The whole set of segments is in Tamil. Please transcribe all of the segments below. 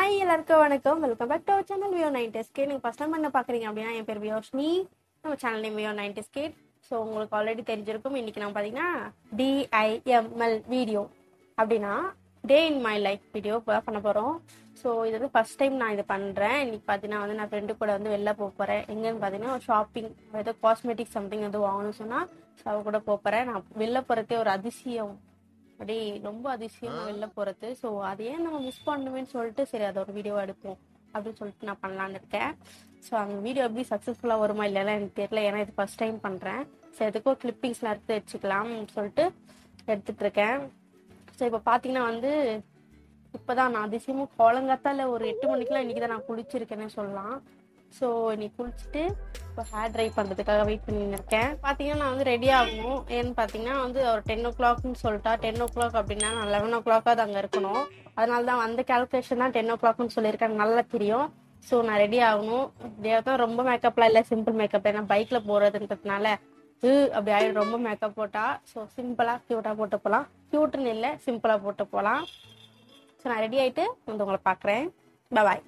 ஹாய் எல்லாருக்கும் வணக்கம் welcome back to our channel வியோ நைன்டி ஸ்கேட் நீங்கள் ஃபஸ்ட் டைம் என்ன பார்க்குறீங்க அப்படின்னா என் பேர் வியோஷ்னி நம்ம சேனல் நேம் வியோ நைன்டி ஸ்கேட் ஸோ உங்களுக்கு ஆல்ரெடி தெரிஞ்சிருக்கும் இன்னைக்கு நம்ம பார்த்தீங்கன்னா டிஐஎம்எல் வீடியோ அப்படின்னா day in my life video இப்போ பண்ண போகிறோம் ஸோ இது வந்து ஃபஸ்ட் டைம் நான் இது பண்ணுறேன் இன்னைக்கு பார்த்தீங்கன்னா வந்து நான் ஃப்ரெண்டு கூட வந்து வெளில போக போகிறேன் எங்கன்னு பார்த்தீங்கன்னா ஷாப்பிங் ஏதோ காஸ்மெட்டிக் சம்திங் எதுவும் வாங்கணும்னு சொன்னால் ஸோ அவ கூட போக போகிறேன் நான் வெளில போகிறதே ஒரு அதிசயம் அப்படி ரொம்ப அதிசயமா வெளில போறது ஸோ அதையே நம்ம மிஸ் பண்ணுவேன்னு சொல்லிட்டு சரி அதை ஒரு வீடியோ எடுப்போம் அப்படின்னு சொல்லிட்டு நான் பண்ணலான்னு இருக்கேன் ஸோ அந்த வீடியோ எப்படி சக்ஸஸ்ஃபுல்லாக வருமா இல்லைன்னா எனக்கு தெரியல ஏன்னா இது ஃபர்ஸ்ட் டைம் பண்ணுறேன் ஸோ எதுக்கும் கிளிப்பிங்ஸ்லாம் எடுத்து வச்சுக்கலாம்னு சொல்லிட்டு எடுத்துட்டு இருக்கேன் ஸோ இப்போ பார்த்தீங்கன்னா வந்து இப்போதான் நான் அதிசயமும் கோலங்காத்தால ஒரு எட்டு மணிக்கெலாம் இன்னைக்கு தான் நான் குளிச்சிருக்கேன்னு சொல்லலாம் ஸோ இன்னைக்கு குளிச்சுட்டு இப்போ ஹேர் ட்ரை பண்ணுறதுக்காக வெயிட் பண்ணிட்டு இருக்கேன் பார்த்தீங்கன்னா நான் வந்து ரெடி ஆகணும் ஏன்னு பார்த்தீங்கன்னா வந்து ஒரு டென் ஓ கிளாக்னு சொல்லிட்டா டென் ஓ கிளாக் அப்படின்னா நான் லெவன் ஓ கிளாக்காக அங்கே இருக்கணும் அதனால தான் அந்த கால்குலேஷன் தான் டென் ஓ கிளாக்னு சொல்லியிருக்காங்க நல்லா தெரியும் ஸோ நான் ரெடி ஆகணும் ரெடியாக தான் ரொம்ப மேக்கப்லாம் இல்லை சிம்பிள் மேக்கப் ஏன்னா பைக்கில் போகிறதுன்றதுனால இது அப்படி ஆயிடும் ரொம்ப மேக்கப் போட்டா ஸோ சிம்பிளாக க்யூட்டாக போட்டு போகலாம் க்யூட்டுன்னு இல்லை சிம்பிளாக போட்டு போகலாம் ஸோ நான் ரெடி ஆகிட்டு வந்து உங்களை பார்க்குறேன் பாய்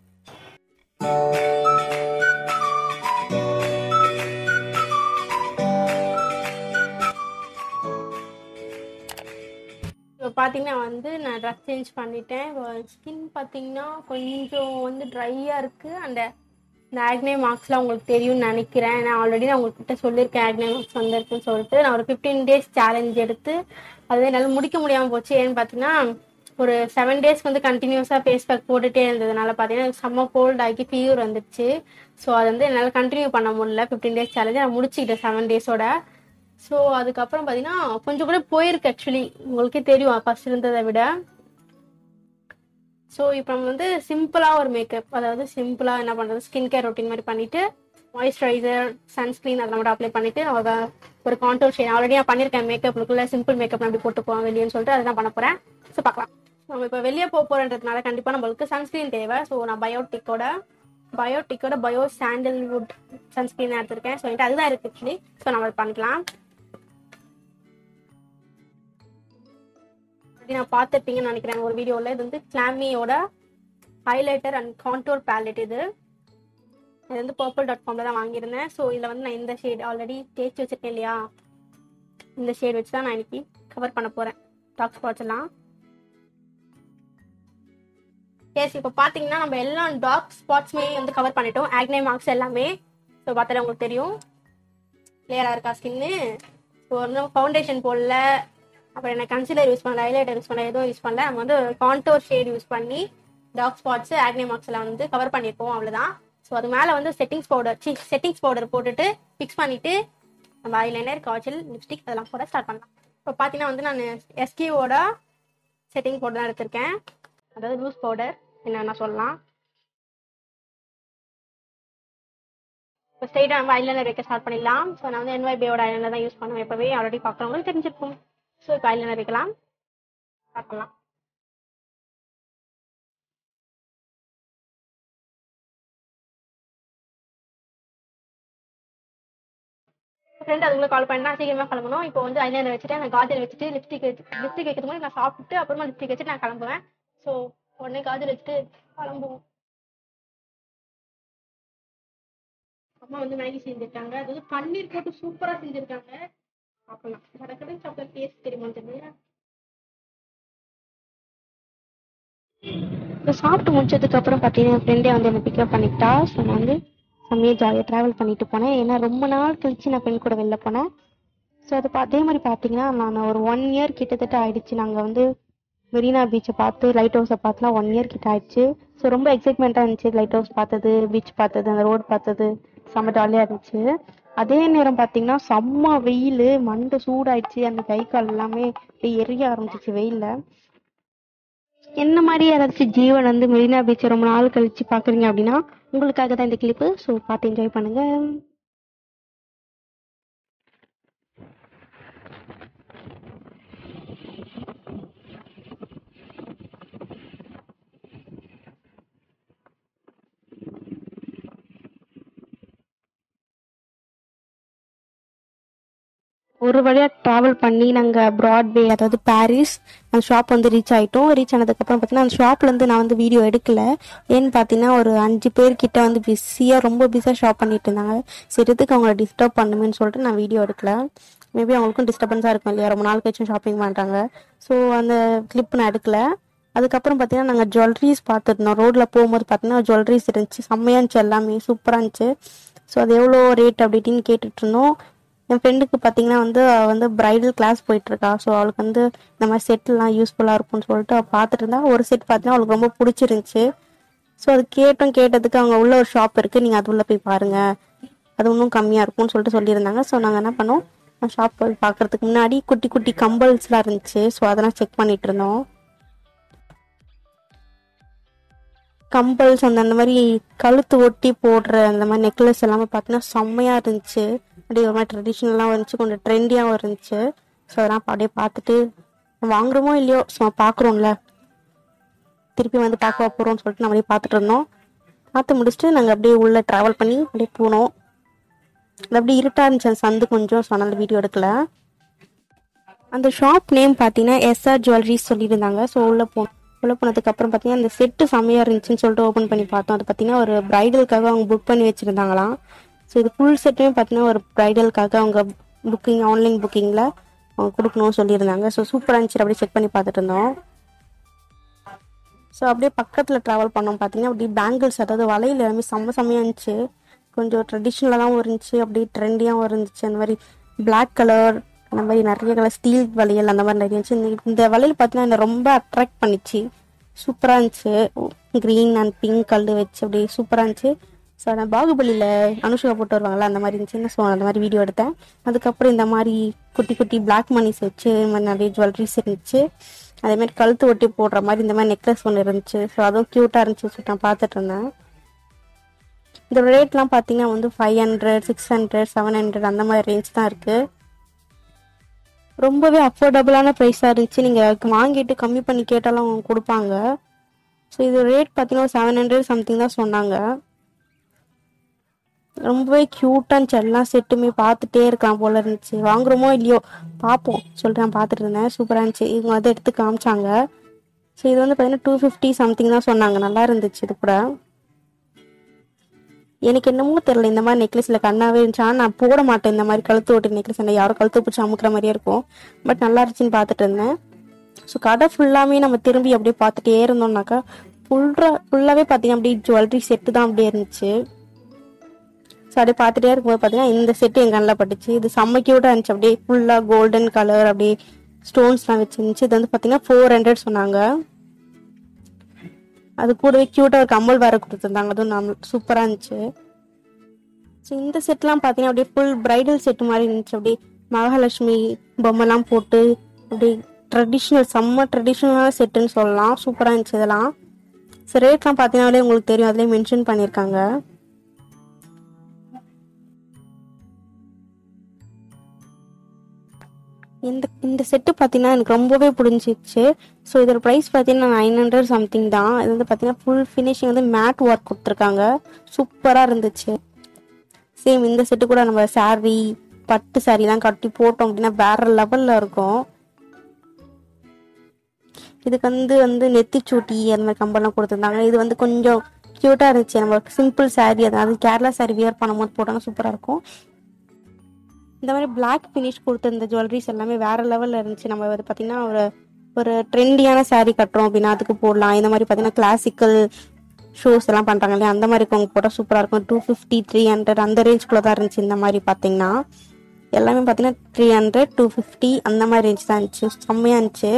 இப்போ பார்த்தீங்கன்னா வந்து நான் ட்ரெஸ் சேஞ்ச் பண்ணிட்டேன் ஸ்கின் பார்த்தீங்கன்னா கொஞ்சம் வந்து ட்ரையாக இருக்குது அந்த இந்த ஆக்னே மார்க்ஸ்லாம் உங்களுக்கு தெரியும்னு நினைக்கிறேன் நான் ஆல்ரெடி நான் உங்ககிட்ட சொல்லியிருக்கேன் ஆக்னே மார்க்ஸ் வந்திருக்குன்னு சொல்லிட்டு நான் ஒரு ஃபிஃப்டீன் டேஸ் சேலஞ்ச் எடுத்து அது என்னால் முடிக்க முடியாமல் போச்சு ஏன்னு பார்த்தீங்கன்னா ஒரு செவன் டேஸ்க்கு வந்து கண்டினியூஸாக ஃபேஸ் பேக் போட்டுகிட்டே இருந்ததுனால பார்த்தீங்கன்னா எனக்கு செம்ம கோல்ட் ஆகி ஃபீவர் வந்துடுச்சு ஸோ அது வந்து என்னால் கண்டினியூ பண்ண முடியல ஃபிஃப்டீன் டேஸ் சேலஞ்சு நான் முடிச்சுக்கிட்டேன் செவன் டேஸோட ஸோ அதுக்கப்புறம் பார்த்தீங்கன்னா கொஞ்சம் கூட போயிருக்கு ஆக்சுவலி உங்களுக்கே தெரியும் ஃபர்ஸ்ட் இருந்ததை விட ஸோ இப்போ நம்ம வந்து சிம்பிளாக ஒரு மேக்கப் அதாவது சிம்பிளாக என்ன பண்ணுறது ஸ்கின் கேர் ரொட்டீன் மாதிரி பண்ணிட்டு மாய்ஸ்சரைசர் சன்ஸ்க்ரீன் அதெல்லாம் மட்டும் அப்ளை பண்ணிட்டு அவங்க ஒரு கான்டோர் ஷேட் ஆல்ரெடி நான் பண்ணியிருக்கேன் மேக்கப் லுக்கில் சிம்பிள் மேக்கப் அப்படி போட்டு போவேன் வெளியேன்னு சொல்லிட்டு அதுதான் பண்ண போகிறேன் ஸோ பார்க்கலாம் நம்ம இப்போ வெளியே போக போகிறன்றதுனால கண்டிப்பாக நம்மளுக்கு சன்ஸ்க்ரீன் தேவை ஸோ நான் பயோட்டிக்கோட பயோட்டிக்கோட பயோ சாண்டல்வுட் சன்ஸ்க்ரீன் எடுத்திருக்கேன் ஸோ என்கிட்ட அதுதான் இருக்கு ஆக்சுவலி ஸோ நம்ம அதை பண்ணிக்கலாம் ஆல்ரெடி நான் பார்த்துருப்பீங்கன்னு நினைக்கிறேன் ஒரு வீடியோவில் இது வந்து கிளாமியோட ஹைலைட்டர் அண்ட் கான்டோர் பேலட் இது இது வந்து பர்பிள் டாட் காமில் தான் வாங்கியிருந்தேன் ஸோ இதில் வந்து நான் இந்த ஷேட் ஆல்ரெடி தேய்ச்சி வச்சிருக்கேன் இல்லையா இந்த ஷேட் வச்சு தான் நான் இன்னைக்கு கவர் பண்ண போகிறேன் டாக் ஸ்பாட்ஸ் எல்லாம் எஸ் இப்போ பார்த்தீங்கன்னா நம்ம எல்லா டார்க் ஸ்பாட்ஸுமே வந்து கவர் பண்ணிட்டோம் ஆக்னே மார்க்ஸ் எல்லாமே ஸோ பார்த்தாலே உங்களுக்கு தெரியும் கிளியராக இருக்கா ஸ்கின்னு ஸோ வந்து ஃபவுண்டேஷன் போடல அப்புறம் என்ன கன்சிலர் யூஸ் பண்ணல ஹைலைட்டர் யூஸ் பண்ணல எதுவும் யூஸ் பண்ணல நம்ம வந்து கான்டோர் ஷேட் யூஸ் பண்ணி டார்க் ஸ்பாட்ஸ் ஆக்னே மார்க்ஸ் எல்லாம் வந்து கவர் பண்ணியிருக்கோம் அவ்வளோதான் ஸோ அது மேலே வந்து செட்டிங்ஸ் பவுடர் சி செட்டிங்ஸ் பவுடர் போட்டுட்டு ஃபிக்ஸ் பண்ணிட்டு நம்ம ஐலைனர் காய்ச்சல் லிப்ஸ்டிக் அதெல்லாம் போட ஸ்டார்ட் பண்ணலாம் இப்போ பார்த்தீங்கன்னா வந்து நான் எஸ்கியோட செட்டிங் பவுடர் தான் எடுத்திருக்கேன் அதாவது லூஸ் பவுடர் என்ன சொல்லலாம் இப்போ ஸ்ட்ரெயிட்டாக நம்ம ஐலைனர் வைக்க ஸ்டார்ட் பண்ணிடலாம் ஸோ நான் வந்து என்ஒய்பியோட ஐலைனர் தான் யூஸ் பண்ணுவேன் எப்போவே ஆல்ரெடி பார்க்குறவங்களுக்கு தெரிஞ்சிருக்கும் ஸோ இப்போ ஐலைனர் வைக்கலாம் ஸ்டார்ட் பண்ணலாம் ஃப்ரெண்ட் அதுக்குள்ள கால் பண்ணா சீக்கிரமா கிளம்பணும் இப்போ வந்து ஐலைனர் வச்சுட்டு நான் காஜல் வச்சுட்டு லிப்ஸ்டிக் வச்சு லிப்ஸ்டிக் வைக்கிறது முன்னாடி நான் சாப்பிட்டு அப்புறமா லிப்ஸ்டிக் வச்சுட்டு நான் கிளம்புவேன் ஸோ உடனே காஜல் வச்சுட்டு கிளம்புவோம் அம்மா வந்து மேகி செஞ்சிருக்காங்க அது வந்து பன்னீர் போட்டு சூப்பரா செஞ்சிருக்காங்க சாப்பிடலாம் கடற்கடன் சாப்பிட டேஸ்ட் தெரியுமா தெரியல இப்போ சாப்பிட்டு முடிச்சதுக்கு அப்புறம் பார்த்தீங்கன்னா ஃப்ரெண்டே வந்து என்னை பிக்கப் பண்ணிக்கிட்டா ஸோ நான் வந்து செம்மையாக ஜாலியாக ட்ராவல் பண்ணிட்டு போனேன் ஏன்னா ரொம்ப நாள் கழிச்சு நான் ஃப்ரெண்ட் கூட வெளில போனேன் ஸோ அது பா- அதே மாதிரி பார்த்தீங்கன்னா நான் ஒரு ஒன் இயர் கிட்டத்தட்ட ஆயிடுச்சு நாங்கள் வந்து மெரினா பீச்சை பார்த்து லைட் ஹவுஸை பார்த்துலாம் ஒன் இயர் கிட்ட ஆயிடுச்சு ஸோ ரொம்ப எக்ஸைட்மெண்ட்டாக இருந்துச்சு லைட் ஹவுஸ் பார்த்தது பீச் பார்த்தது அந்த ரோடு பார்த்தது செம்ம ஜாலியாக இருந்துச்சு அதே நேரம் பார்த்தீங்கன்னா செம்ம வெயில் மண்டை சூடாயிடுச்சு அந்த கை கால் எல்லாமே அப்படியே எரிய ஆரம்பிச்சிச்சு வெயில்ல என்ன மாதிரி யாராச்சும் ஜீவன் வந்து மெரினா பீச்சை ரொம்ப நாள் கழிச்சு பார்க்குறீங்க அப்படின்னா உங்களுக்காக தான் இந்த கிளிப்பு ஸோ பார்த்து என்ஜாய் பண்ணுங்க ஒரு வழியாக ட்ராவல் பண்ணி நாங்கள் ப்ராட்வே அதாவது பாரிஸ் அந்த ஷாப் வந்து ரீச் ஆகிட்டோம் ரீச் ஆனதுக்கப்புறம் பார்த்தீங்கன்னா அந்த ஷாப்லேருந்து நான் வந்து வீடியோ எடுக்கல ஏன்னு பார்த்தீங்கன்னா ஒரு அஞ்சு பேர் கிட்ட வந்து பிஸியாக ரொம்ப பிஸியாக ஷாப் பண்ணிட்டு இருந்தாங்க சரி எதுக்கு அவங்கள டிஸ்டர்ப் பண்ணுமேன்னு சொல்லிட்டு நான் வீடியோ எடுக்கல மேபி அவங்களுக்கும் டிஸ்டர்பன்ஸாக இருக்கும் இல்லையா ரொம்ப நாள் கழிச்சு ஷாப்பிங் பண்ணுறாங்க ஸோ அந்த கிளிப் நான் எடுக்கல அதுக்கப்புறம் பார்த்தீங்கன்னா நாங்கள் ஜுவல்லரிஸ் பார்த்துருந்தோம் ரோட்டில் போகும்போது பார்த்தீங்கன்னா ஜுவல்லரிஸ் இருந்துச்சு செம்மையாக இருந்துச்சு எல்லாமே சூப்பராக இருந்துச்சு ஸோ அது எவ்வளோ ரேட் அப்படி இப்படின்னு கேட்டுட்டு இருந்தோம் என் ஃப்ரெண்டுக்கு பார்த்தீங்கன்னா வந்து அவள் வந்து பிரைடல் கிளாஸ் போயிட்டுருக்கா ஸோ அவளுக்கு வந்து இந்த மாதிரி செட்லாம் யூஸ்ஃபுல்லாக இருக்கும்னு சொல்லிட்டு அவள் பார்த்துட்டு இருந்தா ஒரு செட் பார்த்தீங்கன்னா அவளுக்கு ரொம்ப பிடிச்சிருந்துச்சு ஸோ அது கேட்டோம் கேட்டதுக்கு அவங்க உள்ள ஒரு ஷாப் இருக்குது நீங்கள் அது உள்ளே போய் பாருங்கள் அது இன்னும் கம்மியாக இருக்கும்னு சொல்லிட்டு சொல்லியிருந்தாங்க ஸோ நாங்கள் என்ன பண்ணோம் ஷாப் போய் பார்க்கறதுக்கு முன்னாடி குட்டி குட்டி கம்பல்ஸ்லாம் இருந்துச்சு ஸோ அதெல்லாம் செக் பண்ணிட்டு இருந்தோம் கம்பல்ஸ் அந்த அந்த மாதிரி கழுத்து ஒட்டி போடுற அந்த மாதிரி நெக்லஸ் எல்லாமே பார்த்தீங்கன்னா செம்மையாக இருந்துச்சு அப்படியே ஒரு மாதிரி ட்ரெடிஷ்னலாகவும் இருந்துச்சு கொஞ்சம் ட்ரெண்டியாகவும் இருந்துச்சு ஸோ அதெல்லாம் அப்படியே பார்த்துட்டு வாங்குறோமோ இல்லையோ சும்மா பார்க்குறோம்ல திருப்பி வந்து பார்க்க போகிறோம்னு சொல்லிட்டு நம்ம அப்படியே பார்த்துட்டு இருந்தோம் பார்த்து முடிச்சுட்டு நாங்கள் அப்படியே உள்ளே ட்ராவல் பண்ணி அப்படியே போனோம் அது அப்படியே இருட்டாக இருந்துச்சு அந்த சந்து கொஞ்சம் ஸோ அதனால வீடியோ எடுக்கல அந்த ஷாப் நேம் பார்த்தீங்கன்னா எஸ்ஆர் ஜுவல்லரிஸ் சொல்லியிருந்தாங்க ஸோ உள்ளே போனோம் உள்ளே போனதுக்கு அப்புறம் பார்த்தீங்கன்னா அந்த செட்டு செம்மையாக இருந்துச்சுன்னு சொல்லிட்டு ஓப்பன் பண்ணி பார்த்தோம் அது பார்த்தீங்கன்னா ஒரு பிரைடலுக்காக அவங்க புக் பண்ணி வச்சுருந்தாங்களாம் ஸோ இது ஃபுல் செட்டுமே பார்த்தீங்கன்னா ஒரு பிரைடலுக்காக அவங்க புக்கிங் ஆன்லைன் புக்கிங்கில் அவங்க கொடுக்கணும்னு சொல்லியிருந்தாங்க ஸோ சூப்பராக இருந்துச்சு அப்படியே செக் பண்ணி பார்த்துட்டு இருந்தோம் ஸோ அப்படியே பக்கத்தில் ட்ராவல் பண்ணோம் பார்த்தீங்கன்னா அப்படியே பேங்கிள்ஸ் அதாவது வளையல் எல்லாமே செம்ம செம்மையாக இருந்துச்சு கொஞ்சம் ட்ரெடிஷ்னலாகவும் இருந்துச்சு அப்படியே ட்ரெண்டியாகவும் இருந்துச்சு அந்த மாதிரி Black கலர் அந்த மாதிரி நிறைய கலர் ஸ்டீல் வளையல் அந்த மாதிரி நிறைய இருந்துச்சு இந்த- இந்த வளையல் பார்த்தீங்கன்னா என்னை ரொம்ப அட்ராக்ட் பண்ணிச்சு சூப்பராக இருந்துச்சு க்ரீன் அண்ட் பிங்க் கல் வச்சு அப்படியே சூப்பராக இருந்துச்சு ஸோ நான் பாகுபலியில் அனுஷ்கா போட்டு வருவாங்கல்ல அந்த மாதிரி இருந்துச்சு ஸோ அந்த மாதிரி வீடியோ எடுத்தேன் அதுக்கப்புறம் இந்த மாதிரி குட்டி குட்டி பிளாக் மணிஸ் வச்சு இந்த மாதிரி நிறைய ஜுவல்லரிஸ் இருந்துச்சு அதே மாதிரி கழுத்து ஒட்டி போடுற மாதிரி இந்த மாதிரி நெக்லஸ் ஒன்று இருந்துச்சு ஸோ அதுவும் க்யூட்டாக இருந்துச்சு ஸோ நான் பார்த்துட்டு இருந்தேன் இந்த ரேட்லாம் பார்த்தீங்கன்னா வந்து five hundred six hundred seven hundred அந்த மாதிரி ரேஞ்ச் தான் இருக்குது ரொம்பவே அஃபோர்டபுளான ப்ரைஸாக இருந்துச்சு நீங்கள் வாங்கிட்டு கம்மி பண்ணி கேட்டாலும் அவங்க கொடுப்பாங்க ஸோ இது ரேட் பார்த்தீங்கன்னா செவன் ஹண்ட்ரட் சம்திங் தான் சொன்னாங்க ரொம்பவே க்யூட்டாக இருந்துச்சு எல்லா செட்டுமே பார்த்துட்டே இருக்கலாம் போல இருந்துச்சு வாங்குறோமோ இல்லையோ பார்ப்போம் சொல்லிட்டு நான் பார்த்துட்டு இருந்தேன் சூப்பராக இருந்துச்சு இவங்க வந்து எடுத்து காமிச்சாங்க ஸோ இது வந்து பார்த்தீங்கன்னா டூ ஃபிஃப்டி சம்திங் தான் சொன்னாங்க நல்லா இருந்துச்சு இது கூட எனக்கு என்னமோ தெரியல இந்த மாதிரி நெக்லஸ்ல கண்ணாவே இருந்துச்சு ஆனா நான் போட மாட்டேன் இந்த மாதிரி கழுத்து ஓட்டு நெக்லஸ் என்ன யாரும் கழுத்து பிடிச்சி அமுக்குற மாதிரியே இருக்கும் பட் நல்லா இருந்துச்சுன்னு பார்த்துட்டு இருந்தேன் ஸோ கடை ஃபுல்லாமே நம்ம திரும்பி அப்படியே பார்த்துட்டே இருந்தோம்னாக்கா ஃபுல்லா ஃபுல்லாவே பார்த்தீங்கன்னா அப்படியே ஜுவல்லரி செட்டு தான் அப்படியே இருந்துச்சு ஸோ அப்படியே பார்த்துட்டே இருக்கும்போது பார்த்தீங்கன்னா இந்த செட்டு என் கண்ணில் பட்டுச்சு இது செம்ம க்யூட்டாக இருந்துச்சு அப்படியே ஃபுல்லாக கோல்டன் கலர் அப்படியே ஸ்டோன்ஸ்லாம் வச்சிருந்துச்சு இது வந்து பார்த்தீங்கன்னா ஃபோர் ஹண்ட்ரட் சொன்னாங்க அது கூடவே க்யூட்டாக ஒரு கம்மல் வேற கொடுத்துருந்தாங்க அதுவும் நம்ம சூப்பராக இருந்துச்சு ஸோ இந்த செட்லாம் பார்த்தீங்கன்னா அப்படியே ஃபுல் பிரைடல் செட் மாதிரி இருந்துச்சு அப்படியே மகாலட்சுமி பொம்மைலாம் போட்டு அப்படியே ட்ரெடிஷ்னல் செம்ம ட்ரெடிஷ்னலான செட்டுன்னு சொல்லலாம் சூப்பராக இருந்துச்சு இதெல்லாம் ஸோ ரேட்லாம் பார்த்தீங்கன்னாலே உங்களுக்கு தெரியும் அதுலேயே மென்ஷன் பண்ணியிருக்காங்க இந்த இந்த செட்டு பார்த்தீங்கன்னா எனக்கு ரொம்பவே பிடிச்சிச்சு ஸோ இதோட ப்ரைஸ் பார்த்தீங்கன்னா நைன் ஹண்ட்ரட் சம்திங் தான் இது வந்து பார்த்தீங்கன்னா ஃபுல் ஃபினிஷிங் வந்து மேட் ஒர்க் கொடுத்துருக்காங்க சூப்பராக இருந்துச்சு சேம் இந்த செட்டு கூட நம்ம saree பட்டு சாரீலாம் கட்டி போட்டோம் அப்படின்னா வேற லெவலில் இருக்கும் இதுக்கு வந்து வந்து நெத்திச்சூட்டி அந்த மாதிரி கம்பெல்லாம் கொடுத்துருந்தாங்க இது வந்து கொஞ்சம் க்யூட்டாக இருந்துச்சு நம்ம சிம்பிள் saree அதாவது கேரளா saree வியர் பண்ணும்போது போட்டாங்க சூப்பராக இருக்கும் இந்த மாதிரி Black ஃபினிஷ் கொடுத்துருந்த ஜுவல்லரிஸ் எல்லாமே வேற லெவலில் இருந்துச்சு நம்ம வந்து பார்த்தீங்கன்னா ஒரு ஒரு ட்ரெண்டியான saree கட்டுறோம் அப்படின்னா அதுக்கு போடலாம் இந்த மாதிரி பார்த்தீங்கன்னா கிளாசிக்கல் ஷோஸ் எல்லாம் பண்ணுறாங்க இல்லையா அந்த மாதிரி இருக்கவங்க போட்டால் சூப்பராக இருக்கும் டூ ஃபிஃப்டி த்ரீ ஹண்ட்ரட் அந்த ரேஞ்சுக்குள்ள தான் இருந்துச்சு இந்த மாதிரி பார்த்தீங்கன்னா எல்லாமே பார்த்தீங்கன்னா த்ரீ ஹண்ட்ரட் டூ ஃபிஃப்டி அந்த மாதிரி ரேஞ்ச் தான் இருந்துச்சு செம்மையாக இருந்துச்சு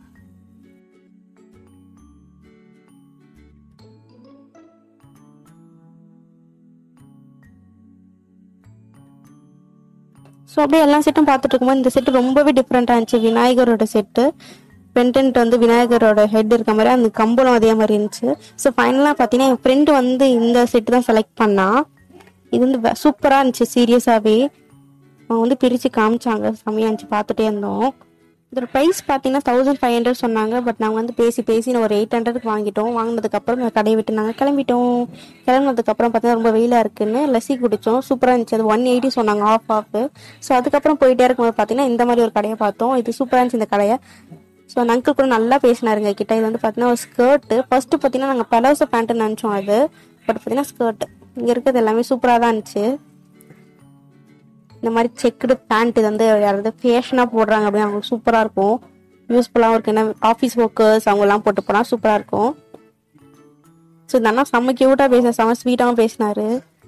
ஸோ அப்படியே எல்லா செட்டும் பார்த்துட்டு இருக்கும்போது இந்த செட்டு ரொம்பவே டிஃப்ரெண்ட்டாக இருந்துச்சு விநாயகரோட செட்டு பென்டென்ட் வந்து விநாயகரோட ஹெட் இருக்க மாதிரி அந்த கம்பளம் அதே மாதிரி இருந்துச்சு ஸோ ஃபைனலாக பார்த்தீங்கன்னா என் ஃப்ரெண்டு வந்து இந்த செட்டு தான் செலக்ட் பண்ணா இது வந்து சூப்பராக இருந்துச்சு சீரியஸாகவே அவங்க வந்து பிரித்து காமிச்சாங்க செம்மையாக இருந்துச்சு பார்த்துட்டே இருந்தோம் இதோட ப்ரைஸ் பார்த்தீங்கன்னா தௌசண்ட் ஃபைவ் ஹண்ட்ரட் சொன்னாங்க பட் நாங்கள் வந்து பேசி பேசி ஒரு எயிட் ஹண்ட்ரடுக்கு வாங்கிட்டோம் வாங்கினதுக்கப்புறம் நாங்கள் கடையை விட்டு நாங்கள் கிளம்பிட்டோம் கிளம்புனதுக்கப்புறம் பார்த்தீங்கன்னா ரொம்ப வெயிலாக இருக்குன்னு லஸ்ஸி குடித்தோம் சூப்பராக இருந்துச்சு அது ஒன் எயிட்டி சொன்னாங்க ஆஃப் ஆஃப் ஸோ அதுக்கப்புறம் போயிட்டே இருக்கும்போது பார்த்தீங்கன்னா இந்த மாதிரி ஒரு கடையை பார்த்தோம் இது சூப்பராக இருந்துச்சு இந்த கடையை ஸோ அந்த அங்கிள் கூட நல்லா பேசினாருங்க கிட்ட இது வந்து பார்த்தீங்கன்னா ஒரு ஸ்கர்ட்டு ஃபர்ஸ்ட் பார்த்தீங்கன்னா நாங்கள் பலோசோ பேண்ட்டு நினச்சோம் அது பட் பார்த்தீங்கன்னா ஸ்கர்ட் இங்கே இருக்கிறது எல்லாமே சூப்பராக தான் இருந்துச்சு இந்த மாதிரி செக்குடு பேண்ட் இது வந்து யாராவது ஃபேஷனாக போடுறாங்க அப்படின்னு அவங்களுக்கு சூப்பராக இருக்கும் யூஸ்ஃபுல்லாகவும் இருக்கு ஏன்னா ஆஃபீஸ் ஒர்க்கர்ஸ் அவங்கெல்லாம் போட்டு போனால் சூப்பராக இருக்கும் ஸோ இந்த அண்ணா செம்ம க்யூட்டாக பேசினார் செம்ம ஸ்வீட்டாகவும் பேசினாரு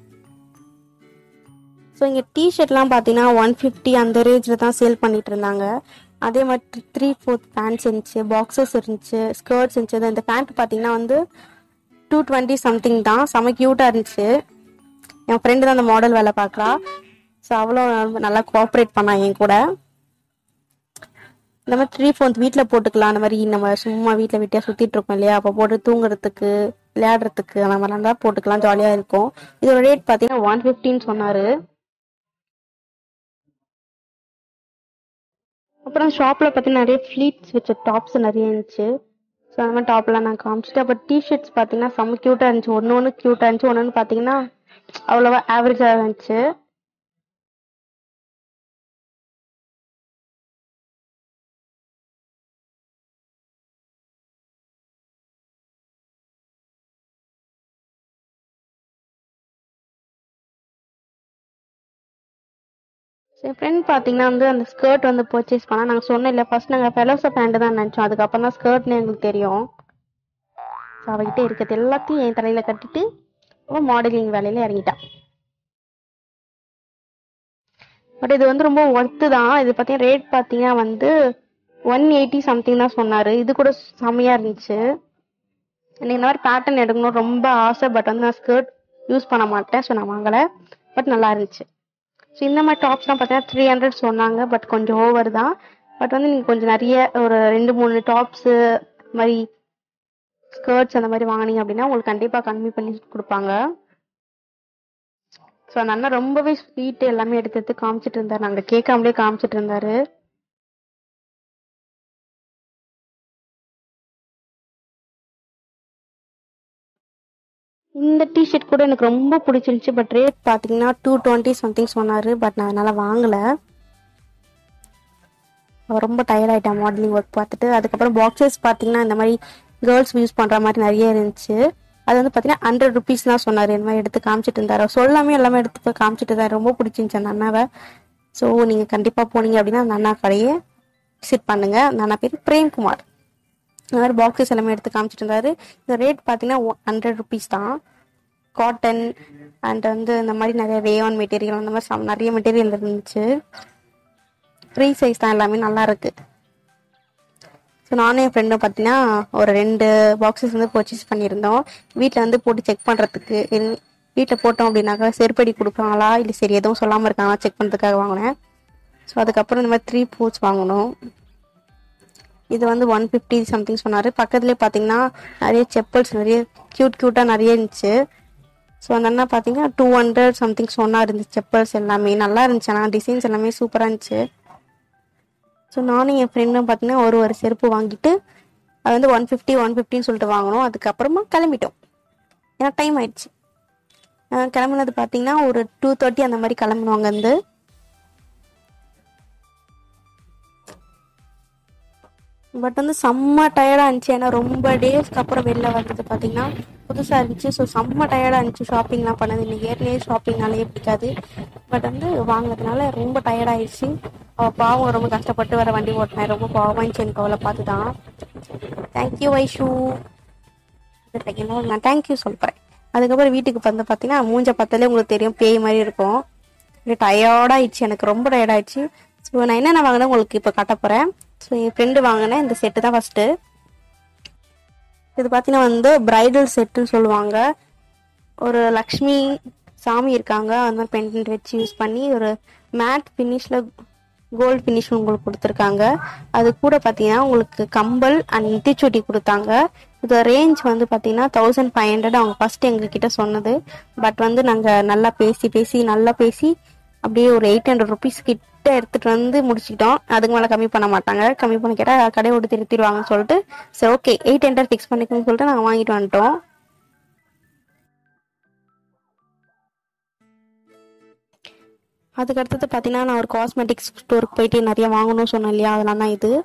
ஸோ இங்கே டிஷர்ட்லாம் பார்த்தீங்கன்னா ஒன் ஃபிஃப்டி அந்த ரேஞ்சில் தான் சேல் பண்ணிட்டு இருந்தாங்க அதே மாதிரி த்ரீ ஃபோர்த் பேண்ட்ஸ் இருந்துச்சு பாக்ஸஸ் இருந்துச்சு ஸ்கர்ட்ஸ் இருந்துச்சு இந்த பேண்ட் பார்த்தீங்கன்னா வந்து டூ டுவெண்ட்டி சம்திங் தான் செம்ம க்யூட்டாக இருந்துச்சு என் ஃப்ரெண்டு தான் அந்த மாடல் வேலை பார்க்குறா ஸோ அவளும் நல்லா கோஆப்ரேட் பண்ணா என் கூட இந்த மாதிரி த்ரீ ஃபோர்த் வீட்டில் போட்டுக்கலாம் அந்த மாதிரி நம்ம சும்மா வீட்டில் வெட்டியாக சுற்றிட்டு இருக்கோம் இல்லையா அப்போ போட்டு தூங்குறதுக்கு விளையாடுறதுக்கு அந்த மாதிரிலாம் தான் போட்டுக்கலாம் ஜாலியாக இருக்கும் இதோட ரேட் பார்த்தீங்கன்னா ஒன் ஃபிஃப்டின்னு சொன்னார் அப்புறம் ஷாப்பில் பார்த்தீங்கன்னா நிறைய ஃப்ளீட்ஸ் வச்ச டாப்ஸ் நிறைய இருந்துச்சு ஸோ அந்த மாதிரி டாப்லாம் நான் காமிச்சிட்டு அப்புறம் டிஷர்ட்ஸ் பார்த்தீங்கன்னா செம்ம க்யூட்டாக இருந்துச்சு ஒன்று ஒன்று க்யூட்டாக இருந்துச்சு ஒன்று ஒன்று பார்த்தீங்கன்னா அவ்வளோவா ஆவரேஜாக இருந்துச்சு என் ஃப்ரெண்ட் பார்த்தீங்கன்னா வந்து அந்த ஸ்கர்ட் வந்து பர்ச்சேஸ் பண்ணால் நாங்கள் சொன்னோம் இல்லை ஃபர்ஸ்ட் நாங்கள் ஃபெலோசோ பேண்ட் தான் நினச்சோம் அதுக்கப்புறம் தான் ஸ்கர்ட்னு எங்களுக்கு தெரியும் ஸோ அவகிட்ட இருக்கிறது எல்லாத்தையும் என் தலையில் கட்டிட்டு அவன் மாடலிங் வேலையில் இறங்கிட்டான் பட் இது வந்து ரொம்ப ஒர்த்து தான் இது பார்த்தீங்கன்னா ரேட் பார்த்தீங்கன்னா வந்து ஒன் எயிட்டி சம்திங் தான் சொன்னார் இது கூட செம்மையாக இருந்துச்சு எனக்கு இந்த மாதிரி பேட்டர்ன் எடுக்கணும் ரொம்ப ஆசை பட் வந்து நான் ஸ்கர்ட் யூஸ் பண்ண மாட்டேன் ஸோ நான் வாங்கலை பட் நல்லா இருந்துச்சு ஸோ இந்த மாதிரி டாப்ஸ்லாம் பார்த்தீங்கன்னா த்ரீ ஹண்ட்ரட் சொன்னாங்க பட் கொஞ்சம் ஓவர் தான் பட் வந்து நீங்கள் கொஞ்சம் நிறைய ஒரு ரெண்டு மூணு டாப்ஸு மாதிரி ஸ்கர்ட்ஸ் அந்த மாதிரி வாங்கினீங்க அப்படின்னா உங்களுக்கு கண்டிப்பாக கம்மி பண்ணி கொடுப்பாங்க ஸோ அந்த அண்ணா ரொம்பவே ஸ்வீட் எல்லாமே எடுத்து எடுத்து காமிச்சிட்டு இருந்தார் நாங்கள் கேட்காமலே காமிச்சிட்டு இருந்தாரு இந்த டிஷர்ட் கூட எனக்கு ரொம்ப பிடிச்சிருந்துச்சு பட் ரேட் பார்த்தீங்கன்னா டூ டுவெண்ட்டி சம்திங் சொன்னார் பட் நான் அதனால் வாங்கலை ரொம்ப டயர்ட் ஆகிட்டேன் மாடலிங் ஒர்க் பார்த்துட்டு அதுக்கப்புறம் பாக்ஸஸ் பார்த்தீங்கன்னா இந்த மாதிரி கேர்ள்ஸ் யூஸ் பண்ணுற மாதிரி நிறைய இருந்துச்சு அது வந்து பார்த்தீங்கன்னா ஹண்ட்ரட் ருபீஸ் தான் சொன்னார் இந்த மாதிரி எடுத்து காமிச்சிட்டு இருந்தார் சொல்லாமே எல்லாமே எடுத்து போய் காமிச்சிட்டு இருந்தார் ரொம்ப பிடிச்சிருந்துச்சு அந்த அண்ணாவை ஸோ நீங்கள் கண்டிப்பாக போனீங்க அப்படின்னா அந்த அண்ணா கடையை விசிட் பண்ணுங்க அந்த அண்ணா பேர் பிரேம்குமார் இந்த மாதிரி பாக்ஸஸ் எல்லாமே எடுத்து காமிச்சிட்டு இருந்தாரு இந்த ரேட் பார்த்தீங்கன்னா ஹண்ட்ரட் ருபீஸ் தான் காட்டன் அண்ட் வந்து இந்த மாதிரி நிறைய ரேயான் மெட்டீரியல் அந்த மாதிரி some நிறைய மெட்டீரியல் இருந்துச்சு ஃப்ரீ சைஸ் தான் எல்லாமே நல்லா இருக்கு ஸோ நானும் என் ஃப்ரெண்டும் பார்த்தீங்கன்னா ஒரு ரெண்டு பாக்ஸஸ் வந்து பர்ச்சேஸ் பண்ணியிருந்தோம் வீட்டில் வந்து போட்டு செக் பண்ணுறதுக்கு வீட்டில் போட்டோம் அப்படின்னாக்கா செருப்படி கொடுப்பாங்களா இல்லை சரி எதுவும் சொல்லாமல் இருக்காங்களா செக் பண்ணுறதுக்காக வாங்கினேன் ஸோ அதுக்கப்புறம் இந்த மாதிரி த்ரீ பூட்ஸ் வாங்கினோம் இது வந்து ஒன் ஃபிஃப்டி சம்திங் சொன்னார் பக்கத்துலேயே பார்த்தீங்கன்னா நிறைய செப்பல்ஸ் நிறைய க்யூட் க்யூட்டாக நிறைய இருந்துச்சு ஸோ அந்த அண்ணா பார்த்தீங்கன்னா டூ ஹண்ட்ரட் சம்திங் சொன்னார் இந்த செப்பல்ஸ் எல்லாமே நல்லா இருந்துச்சு ஆனால் டிசைன்ஸ் எல்லாமே சூப்பராக இருந்துச்சு ஸோ நானும் என் ஃப்ரெண்டும் பார்த்தீங்கன்னா ஒரு ஒரு செருப்பு வாங்கிட்டு அது வந்து ஒன் ஃபிஃப்டி ஒன் ஃபிஃப்டின்னு சொல்லிட்டு வாங்கினோம் அதுக்கப்புறமா கிளம்பிட்டோம் ஏன்னா டைம் ஆயிடுச்சு அஹ் கிளம்புனது பார்த்தீங்கன்னா ஒரு டூ தேர்ட்டி அந்த மாதிரி கிளம்புனோம் அங்கேருந்து பட் வந்து செம்ம டயர்டாக இருந்துச்சு ஏன்னா ரொம்ப டேஸ்க்கு அப்புறம் வெளில வந்தது பார்த்தீங்கன்னா புதுசாக இருந்துச்சு ஸோ செம்ம டயர்டாக இருந்துச்சு ஷாப்பிங்லாம் பண்ணது இன்னைக்கு ஏற்கனவே ஷாப்பிங்னாலே பிடிக்காது பட் வந்து வாங்கினதுனால ரொம்ப டயர்டாயிடுச்சு அவள் பாவம் ரொம்ப கஷ்டப்பட்டு வர வண்டி ஓட்டினேன் ரொம்ப பாவமாக இருந்துச்சு எனக்கு அவளை பார்த்து தான் தேங்க்யூ வைஷு நான் தேங்க்யூ சொல்கிறேன் அதுக்கப்புறம் வீட்டுக்கு வந்து பார்த்தீங்கன்னா மூஞ்ச பார்த்தாலே உங்களுக்கு தெரியும் பேய் மாதிரி இருக்கும் டயர்டாயிடுச்சு எனக்கு ரொம்ப டயர்டாயிடுச்சு ஸோ நான் என்னென்ன வாங்கினேன் உங்களுக்கு இப்போ காட்ட போகிறேன் ஸோ என் ஃப்ரெண்டு வாங்கினேன் இந்த செட்டு தான் ஃபஸ்ட்டு இது பார்த்தீங்கன்னா வந்து பிரைடல் செட்டுன்னு சொல்லுவாங்க ஒரு லக்ஷ்மி சாமி இருக்காங்க அந்த மாதிரி பெண்டன்ட் வச்சு யூஸ் பண்ணி ஒரு மேட் ஃபினிஷில் கோல்டு ஃபினிஷ் உங்களுக்கு கொடுத்துருக்காங்க அது கூட பார்த்தீங்கன்னா உங்களுக்கு கம்பல் அண்ட் நெத்திச்சுட்டி கொடுத்தாங்க இது ரேஞ்ச் வந்து பார்த்தீங்கன்னா தௌசண்ட் ஃபைவ் ஹண்ட்ரட் அவங்க ஃபர்ஸ்ட் எங்ககிட்ட சொன்னது பட் வந்து நாங்கள் நல்லா பேசி பேசி நல்லா பேசி அப்படியே ஒரு எயிட் ஹண்ட்ரட் ருபீஸ் கிட்ட எடுத்துகிட்டு வந்து முடிச்சுக்கிட்டோம் அதுக்கு மேலே கம்மி பண்ண மாட்டாங்க கம்மி பண்ண கேட்டால் கடையை விட்டு திருத்திடுவாங்கன்னு சொல்லிட்டு சரி ஓகே எயிட் ஹண்ட்ரட் ஃபிக்ஸ் பண்ணிக்கணும்னு சொல்லிட்டு நாங்கள் வாங்கிட்டு வந்துட்டோம் அதுக்கு அடுத்தது பார்த்தீங்கன்னா நான் ஒரு காஸ்மெட்டிக்ஸ் ஸ்டோருக்கு போயிட்டு நிறைய வாங்கணும்னு சொன்னேன் இல்லையா அதெல்லாம் தான் இது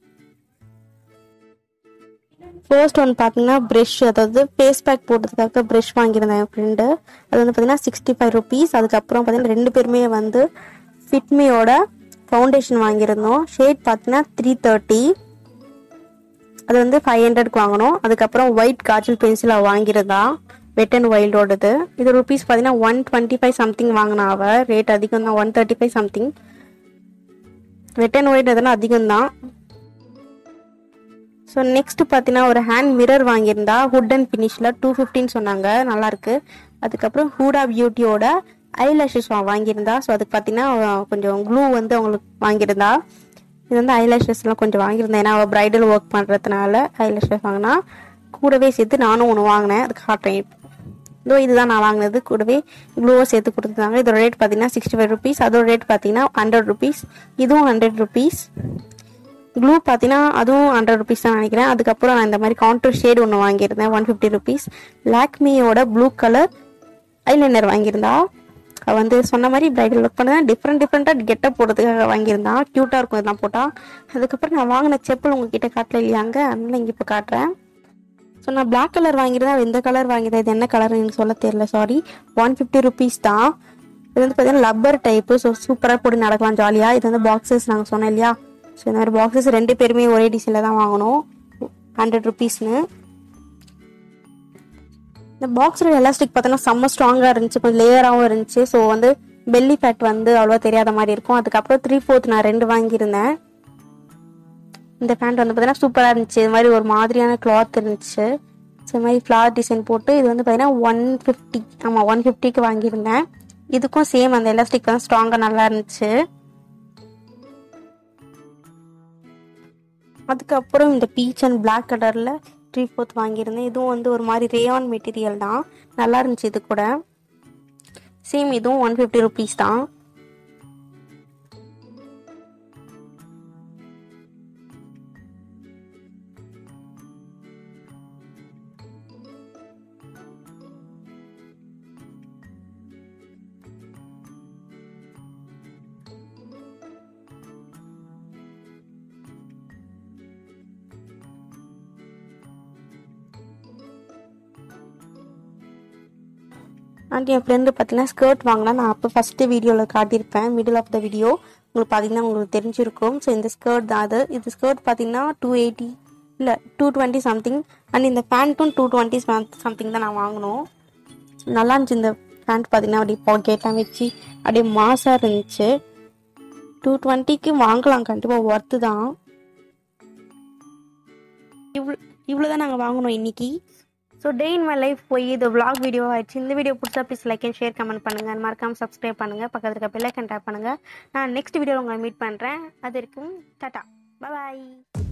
ஃபர்ஸ்ட் ஒன் பார்த்தீங்கன்னா ப்ரஷ் அதாவது ஃபேஸ் பேக் போட்டதுக்காக ப்ரஷ் வாங்கியிருந்தேன் என் ஃப்ரெண்டு அது வந்து பார்த்தீங்கன்னா சிக்ஸ்டி ஃபைவ் ருபீஸ் அதுக்கப்புறம் பார்த்தீங்கன்னா ரெண்டு பேருமே வந்து ஃபிட்மியோட ஃபவுண்டேஷன் வாங்கியிருந்தோம் ஷேட் பார்த்தீங்கன்னா த்ரீ தேர்ட்டி அது வந்து ஃபைவ் ஹண்ட்ரட்க்கு வாங்கினோம் அதுக்கப்புறம் ஒயிட் காஜல் பென்சில் அவள் வாங்கியிருந்தா வெட் அண்ட் வைல்டோடது இது ருபீஸ் பார்த்தீங்கன்னா ஒன் டுவெண்ட்டி ஃபைவ் சம்திங் வாங்கினா அவள் ரேட் அதிகம் தான் one thirty five something wet and white அதெல்லாம் அதிகம் தான் ஸோ நெக்ஸ்ட் பார்த்தீங்கன்னா ஒரு ஹேண்ட் மிரர் வாங்கியிருந்தா ஹுட் அண்ட் ஃபினிஷில் டூ ஃபிஃப்டின்னு சொன்னாங்க நல்லாயிருக்கு அதுக்கப்புறம் ஹூடா பியூட்டியோட ஐ லேஷஸ் வாங்கியிருந்தா ஸோ அதுக்கு பார்த்தீங்கன்னா அவ கொஞ்சம் க்ளூ வந்து அவங்களுக்கு வாங்கியிருந்தா இது வந்து ஐ லேஷஸ்லாம் கொஞ்சம் வாங்கியிருந்தேன் ஏன்னா அவள் ப்ரைடல் ஒர்க் பண்ணுறதுனால ஐ லேஷஸ் வாங்கினா கூடவே சேர்த்து நானும் ஒன்று வாங்கினேன் அதுக்கு காட்டுறேன் இதோ இதுதான் நான் வாங்கினது கூடவே க்ளூவை சேர்த்து கொடுத்துருந்தாங்க இதோட ரேட் பார்த்தீங்கன்னா சிக்ஸ்டி ஃபைவ் ருபீஸ் அதோட ரேட் பார்த்தீங்கன்னா ஹண்ட்ரட் ருபீஸ் இதுவும் ஹண்ட்ரட் ருபீஸ் க்ளூ பார்த்தீங்கன்னா அதுவும் ஹண்ட்ரட் ருபீஸ் தான் நினைக்கிறேன் அதுக்கப்புறம் நான் இந்த மாதிரி கவுண்டர் ஷேட் ஒன்று வாங்கியிருந்தேன் ஒன் ஃபிஃப்டி ருபீஸ் லாக்மியோட ப்ளூ கலர் ஐலைனர் வாங்கியிருந்தா அவள் வந்து சொன்ன மாதிரி பிரைடல் ஒர்க் பண்ணதான் டிஃப்ரெண்ட் டிஃப்ரெண்ட்டாக கெட்டப் போடுறதுக்காக வாங்கியிருந்தா க்யூட்டாக இருக்கும் இதெல்லாம் போட்டால் அதுக்கப்புறம் நான் வாங்கின செப்பல் உங்ககிட்ட காட்டல இல்லையாங்க அதனால இங்கே இப்போ காட்டுறேன் ஸோ நான் பிளாக் கலர் வாங்கியிருந்தேன் அவ எந்த கலர் வாங்கியிருந்தேன் இது என்ன கலர் எனக்கு சொல்ல தெரியல சாரி ஒன் ஃபிஃப்டி ருபீஸ் தான் இது வந்து பார்த்தீங்கன்னா லப்பர் டைப்பு ஸோ சூப்பராக போட்டு நடக்கலாம் ஜாலியாக இது வந்து பாக்ஸஸ் நாங்கள் சொன்னோம் இல்லையா ஸோ இந்த மாதிரி பாக்ஸஸ் ரெண்டு பேருமே ஒரே டிசைனில் தான் வாங்கினோம் ஹண்ட்ரட் ருபீஸ்னு இந்த பாக்ஸோட எலாஸ்டிக் பார்த்தோன்னா செம்ம ஸ்ட்ராங்காக இருந்துச்சு கொஞ்சம் லேயராகவும் இருந்துச்சு ஸோ வந்து பெல்லி ஃபேட் வந்து அவ்வளோவா தெரியாத மாதிரி இருக்கும் அதுக்கப்புறம் த்ரீ ஃபோர்த் நான் ரெண்டு வாங்கியிருந்தேன் இந்த பேண்ட் வந்து பார்த்தீங்கன்னா சூப்பராக இருந்துச்சு இது மாதிரி ஒரு மாதிரியான கிளாத் இருந்துச்சு ஸோ இது மாதிரி ஃப்ளவர் டிசைன் போட்டு இது வந்து பார்த்தீங்கன்னா ஒன் ஃபிஃப்டி ஆமாம் ஒன் ஃபிஃப்டிக்கு வாங்கியிருந்தேன் இதுக்கும் சேம் அந்த எலாஸ்டிக் தான் ஸ்ட்ராங்காக நல்லா இருந்துச்சு அதுக்கப்புறம் இந்த பீச் அண்ட் பிளாக் கலரில் த்ரீ ஃபோர்த் வாங்கியிருந்தேன் இதுவும் வந்து ஒரு மாதிரி ரேயான் மெட்டீரியல் தான் நல்லா இருந்துச்சு இது கூட சேம் இதுவும் ஒன் ஃபிஃப்டி ருபீஸ் தான் அண்ட் என் ஃப்ரெண்டு பார்த்தீங்கன்னா ஸ்கர்ட் வாங்கினா நான் அப்போ ஃபஸ்ட்டு வீடியோவில் காட்டியிருப்பேன் மிடில் ஆஃப் த வீடியோ உங்களுக்கு பார்த்தீங்கன்னா உங்களுக்கு தெரிஞ்சிருக்கும் ஸோ இந்த ஸ்கர்ட் தான் அது இது ஸ்கர்ட் பார்த்தீங்கன்னா டூ எயிட்டி இல்லை டூ டுவெண்ட்டி சம்திங் அண்ட் இந்த பேண்ட்டும் டூ டுவெண்ட்டி சம்திங் தான் நான் வாங்கினோம் நல்லா இருந்துச்சு இந்த பேண்ட் பார்த்தீங்கன்னா அப்படியே பாக்கெட்லாம் வச்சு அப்படியே மாசாக இருந்துச்சு டூ டுவெண்ட்டிக்கு வாங்கலாம் கண்டிப்பாக ஒர்த்து தான் இவ்வளோ இவ்வளோ தான் நாங்கள் வாங்கினோம் இன்னைக்கு so day in my life போய் இது vlog வீடியோ ஆயிடுச்சு இந்த வீடியோ பிடிச்சா please like and share comment பண்ணுங்கள் மறக்காம சப்ஸ்கிரைப் பண்ணுங்கள் பக்கத்தில் இருக்க பெல்லைக்கன் டேப் பண்ணுங்கள் நான் நெக்ஸ்ட் வீடியோவில் உங்களை மீட் பண்ணுறேன் அது இருக்கும் டாட்டா பாய்